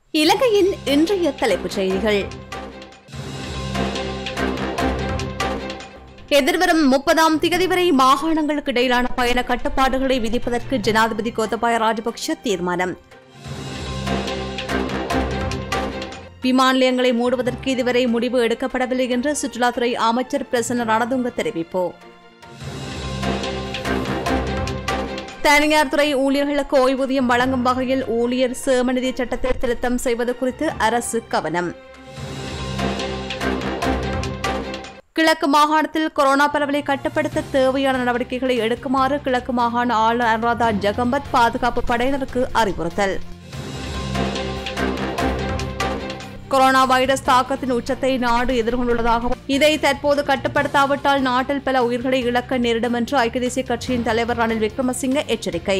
இலங்கையின் இன்றைய தலைப்புச் செய்திகள் எதிர்வரும் முப்பதாம் திகதி வரை மாகாணங்களுக்கு இடையிலான பயண கட்டுப்பாடுகளை விதிப்பதற்கு ஜனாதிபதி கோத்தபாய ராஜபக்ஷ தீர்மானம் விமான நிலையங்களை மூடுவதற்கு இதுவரை முடிவு எடுக்கப்படவில்லை என்று சுற்றுலாத்துறை அமைச்சர் பிரசன்ன ரணதுங்க தெரிவிப்பு தனியார் துறை ஊழியர்களுக்கு ஓய்வூதியம் வழங்கும் வகையில் ஊழியர் சேமநிதி சட்டத்தை திருத்தம் செய்வது குறித்து அரசு கவனம் கிழக்கு மாகாணத்தில் கொரோனா பரவலை கட்டுப்படுத்த தேவையான நடவடிக்கைகளை எடுக்குமாறு கிழக்கு மாகாண ஆளுநர் அனுராதா ஜகம்பத் பாதுகாப்பு படையினருக்கு அறிவுறுத்தல் கொரோனா வைரஸ் தாக்கத்தின் உச்சத்தை நாடு எதிர்கொண்டுள்ளதாகவும் இதை தற்போது கட்டுப்படுத்தாவிட்டால் நாட்டில் பல உயிர்களை இழக்க நேரிடும் என்று ஐக்கிய தேசிய கட்சியின் தலைவர் ரணில் விக்ரமசிங்க எச்சரிக்கை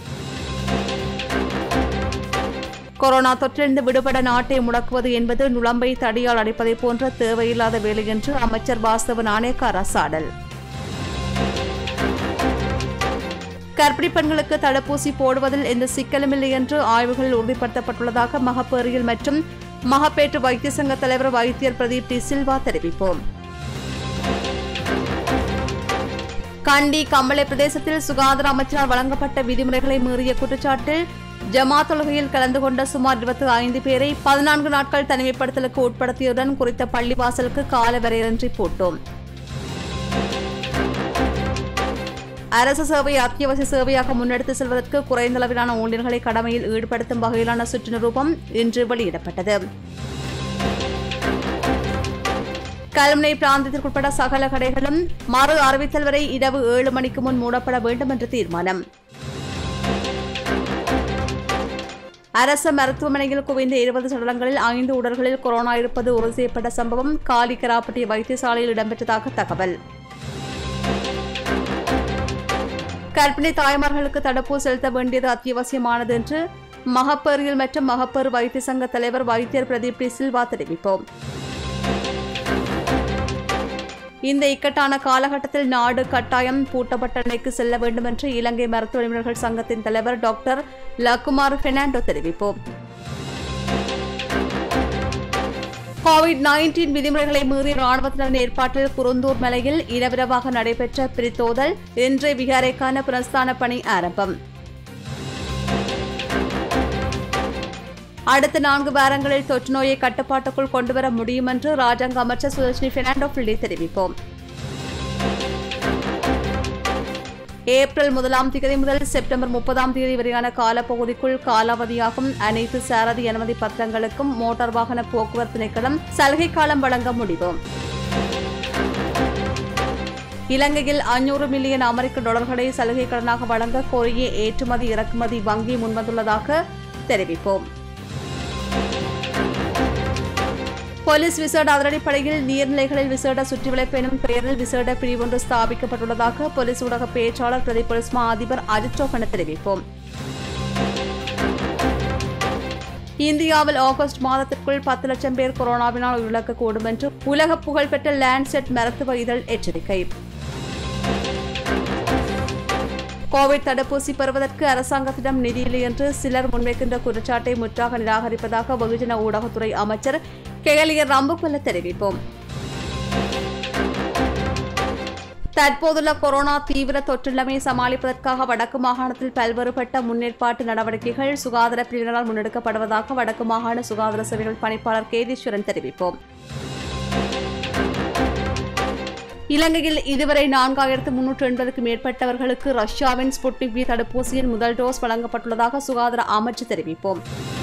கொரோனா தொற்றிலிருந்து விடுபட நாட்டை முடக்குவது என்பது நுழம்பை தடியால் அடிப்பதை போன்ற தேவையில்லாத வேலை என்று அமைச்சர் வாஸ்தவ நாணயக்கார சாடல் கர்ப்பிணி பெண்களுக்கு தடுப்பூசி போடுவதில் எந்த சிக்கலுமில்லை என்று ஆய்வுகளில் உறுதிப்படுத்தப்பட்டுள்ளதாக மகப்பேறியல் மற்றும் மகப்பேற்று வைத்திய சங்க தலைவர் வைத்தியர் பிரதீப் டி சில்வா தெரிவிப்போம் கண்டி கம்பளை பிரதேசத்தில் சுகாதார அமைச்சரால் வழங்கப்பட்ட விதிமுறைகளை மீறிய குற்றச்சாட்டில் ஜமாத் தொழுகையில் கலந்து கொண்ட சுமார் இருபத்தி ஐந்து பேரை பதினான்கு நாட்கள் தனிமைப்படுத்தலுக்கு உட்படுத்தியதுடன் குறித்த பள்ளிவாசலுக்கு கால வரையின்றி போட்டோம் அரசு சேவை அத்தியாவசிய சேவையாக முன்னெடுத்து செல்வதற்கு குறைந்த அளவிலான ஊழியர்களை கடமையில் ஈடுபடுத்தும் வகையிலான சுற்று நிரூபம் இன்று வெளியிடப்பட்டது கல்முனை பிராந்தியத்திற்குட்பட்ட சகல கடைகளும் மறு அறிவித்தல் வரை இரவு ஏழு மணிக்கு முன் மூடப்பட வேண்டும் என்று தீர்மானம் அரசு மருத்துவமனையில் குவிந்த இருபது சடலங்களில் ஐந்து உடல்களில் கொரோனா இருப்பது உறுதி செய்யப்பட்ட சம்பவம் காலிகராப்பட்டி வைத்தியசாலையில் இடம்பெற்றதாக தகவல் கர்ப்பிணி தாய்மார்களுக்கு தடுப்பூசி செலுத்த வேண்டியது அத்தியாவசியமானது என்று மகப்பேறியல் மற்றும் மகப்பேறு வைத்திய சங்க தலைவர் வைத்தியர் பிரதீப் டி சில்வா தெரிவிப்போம் இந்த இக்கட்டான காலகட்டத்தில் நாடு கட்டாயம் பூட்டப்பட்ட நிலைக்கு செல்ல வேண்டும் என்று இலங்கை மருத்துவ நிபுணர்கள் சங்கத்தின் தலைவர் டாக்டர் லகுமார் பெர்னாண்டோ தெரிவிப்போம் கோவிட் நைன்டீன் விதிமுறைகளை மீறி ராணுவத்தினரின் ஏற்பாட்டில் குருந்தூர் மலையில் இரவிரவாக நடைபெற்ற பிரித்தோதல் இன்றைய விகாரைக்கான புனஸ்தான பணி ஆரம்பம் அடுத்த நான்கு வாரங்களில் தொற்று நோயை கட்டுப்பாட்டுக்குள் கொண்டுவர முடியும் என்று ராஜாங்க அமைச்சர் சுதர்ஷினி பெர்னாண்டோ பிள்ளை தெரிவிப்போம் ஏப்ரல் முதலாம் தேதி முதல் செப்டம்பர் முப்பதாம் தேதி வரையான காலப்பகுதிக்குள் காலாவதியாகும் அனைத்து சாரதி அனுமதி பத்திரங்களுக்கும் மோட்டார் வாகன போக்குவரத்து திணைக்களம் சலுகை காலம் வழங்க முடிவு இலங்கையில் அஞ்சூறு மில்லியன் அமெரிக்க டாலர்களை சலுகை கடனாக வழங்க கோரிய ஏற்றுமதி இறக்குமதி வங்கி முன்வந்துள்ளதாக தெரிவிப்போம் போலீஸ் விசேட அதிரடிப்படையில் நீர்நிலைகளில் விசேட சுற்றிவளைப்பு எனும் பெயரில் விசேட பிரிவு ஒன்று ஸ்தாபிக்கப்பட்டுள்ளதாக போலீஸ் ஊடக பேச்சாளர் பிரதி போலீஸ் மா அதிபர் அஜித் சோபன தெரிவிப்போம் இந்தியாவில் ஆகஸ்ட் மாதத்திற்குள் பத்து லட்சம் பேர் கொரோனாவினால் உயிரிழக்கக்கூடும் என்று உலக புகழ்பெற்ற லேண்ட்செட் மருத்துவ இதழ் எச்சரிக்கை கோவிட் தடுப்பூசி பெறுவதற்கு அரசாங்கத்திடம் நிதி இல்லை என்று சிலர் முன்வைக்கின்ற குற்றச்சாட்டை முற்றாக நிராகரிப்பதாக வெகுஜன ஊடகத்துறை அமைச்சர் கெகலியர் ரம்புக்குல்ல தெரிவிப்போம் தற்போதுள்ள கொரோனா தீவிர தொற்றிலமை சமாளிப்பதற்காக வடக்கு மாகாணத்தில் பல்வேறுபட்ட முன்னேற்பாட்டு நடவடிக்கைகள் சுகாதார பிரிவினரால் முன்னெடுக்கப்படுவதாக வடக்கு மாகாண சுகாதார சேவைகள் பணிப்பாளர் கேதீஸ்வரன் தெரிவிப்போம் இலங்கையில் இதுவரை நான்காயிரத்து முன்னூற்று எண்பதுக்கு மேற்பட்டவர்களுக்கு ரஷ்யாவின் ஸ்புட்னிக் வி தடுப்பூசியின் முதல் டோஸ் வழங்கப்பட்டுள்ளதாக சுகாதார அமைச்சு தெரிவிப்போம்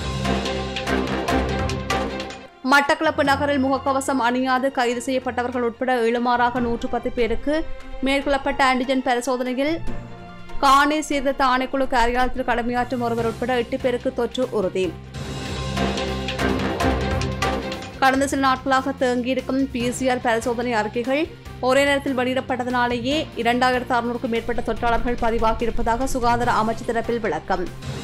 மட்டக்களப்பு நகரில் முகக்கவசம் அணியாது கைது செய்யப்பட்டவர்கள் உட்பட எழுமாறாக நூற்று பத்து பேருக்கு மேற்கொள்ளப்பட்ட ஆன்டிஜென் பரிசோதனையில் காணி சீர்திருத்த ஆணைக்குழு காரியாலயத்தில் கடமையாற்றும் ஒருவர் உட்பட எட்டு பேருக்கு தொற்று உறுதி கடந்த சில நாட்களாக தேங்கியிருக்கும் பிசிஆர் பரிசோதனை அறிக்கைகள் ஒரே நேரத்தில் வெளியிடப்பட்டதனாலேயே இரண்டாயிரத்து அறுநூறுக்கும் மேற்பட்ட தொற்றாளர்கள் பதிவாகியிருப்பதாக சுகாதார அமைச்சு தரப்பில் விளக்கம்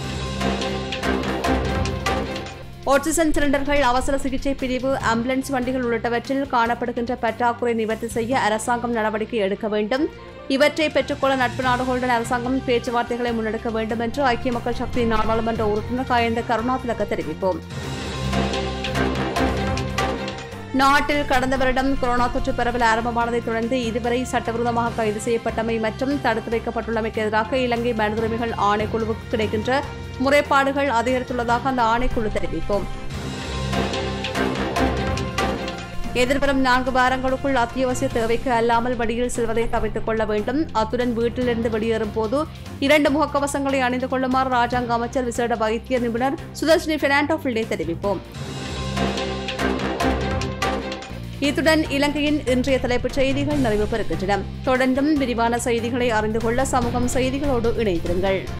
ஆக்சிஜன் சிலிண்டர்கள் அவசர சிகிச்சை பிரிவு ஆம்புலன்ஸ் வண்டிகள் உள்ளிட்டவற்றில் காணப்படுகின்ற பற்றாக்குறை நிவர்த்தி செய்ய அரசாங்கம் நடவடிக்கை எடுக்க வேண்டும் இவற்றை பெற்றுக்கொள்ள நட்பு நாடுகளுடன் அரசாங்கம் பேச்சுவார்த்தைகளை முன்னெடுக்க வேண்டும் என்று ஐக்கிய மக்கள் சக்தி நாடாளுமன்ற உறுப்பினர் காயந்த கருணாதிலக தெரிவிப்போம் நாட்டில் கடந்த வருடம் கொரோனா தொற்று பரவல் ஆரம்பமானதைத் தொடர்ந்து இதுவரை சட்டவிரோதமாக கைது செய்யப்பட்டமை மற்றும் தடுத்து வைக்கப்பட்டுள்ளமைக்கு எதிராக இலங்கை மனித உரிமைகள் ஆணைக்குழுவுக்கு கிடைக்கின்ற முறைப்பாடுகள் அதிகரித்துள்ளதாக அந்த ஆணைக்குழு தெரிவிக்கும் எதிர்வரும் நான்கு வாரங்களுக்குள் அத்தியாவசிய தேவைக்கு அல்லாமல் வழியில் செல்வதை தவிர்த்துக் கொள்ள வேண்டும் அத்துடன் வீட்டிலிருந்து வெளியேறும் போது இரண்டு முகக்கவசங்களை அணிந்து கொள்ளுமாறு ராஜாங்க அமைச்சர் விசேட வைத்திய நிபுணர் சுதர்ஷினி பெர்னாண்டோ பிள்ளை தெரிவிப்போம் இத்துடன் இலங்கையின் இன்றைய தலைப்புச் செய்திகள் நிறைவு பெறுகின்றன தொடர்ந்தும் விரிவான செய்திகளை அறிந்து கொள்ள சமூகம் செய்திகளோடு இணைந்திருங்கள்